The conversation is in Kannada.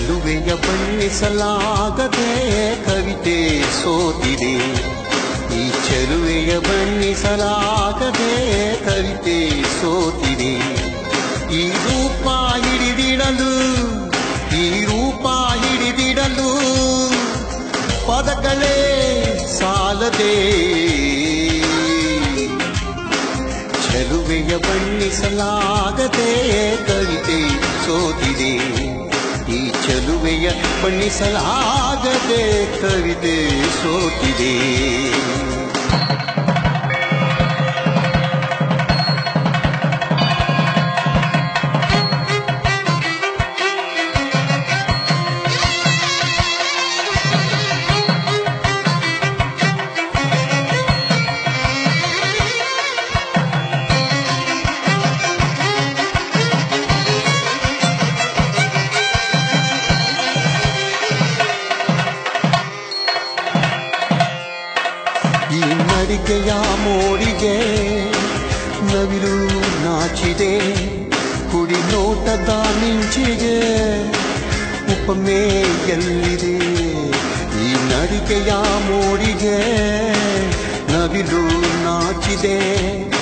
ಚೆಲುವೆಯ ಬಣ್ಣಿಸಲಾಗದೆ ಕವಿತೆ ಸೋತಿದೆ ಈ ಚೆಲುವೆಯ ಬಣ್ಣಿಸಲಾಗದೆ ಕವಿತೆ ಸೋತಿದೆ ಈ ರೂಪ ಹಿಡಿದಿಡಲು ಈ ರೂಪ ಹಿಡಿದಿಡಲು ಪದಗಳೇ ಸಾಲದೆ ಚೆಲುವೆಯ ಬಣ್ಣಿಸಲಾಗದೆ ಕವಿತೆ ಸೋತಿದೆ ಈ ಚೆಲುವೆಯ ಬಣ್ಣಿಸಲಾಗದೆ ಕವಿತೆ ಸೋತಿದೆ ಈ ನಡಿಗೆಯ ಮೋಡಿಗೆ ನವಿಲು ನಾಚಿದೆ ಕುಡಿ ನೋಟದ ಮಿಂಚಿಗೆ ಉಪಮೆ ಎಲ್ಲಿದೆ ಈ ನಡಿಗೆಯ ಮೋಡಿಗೆ ನವಿಲು ನಾಚಿದೆ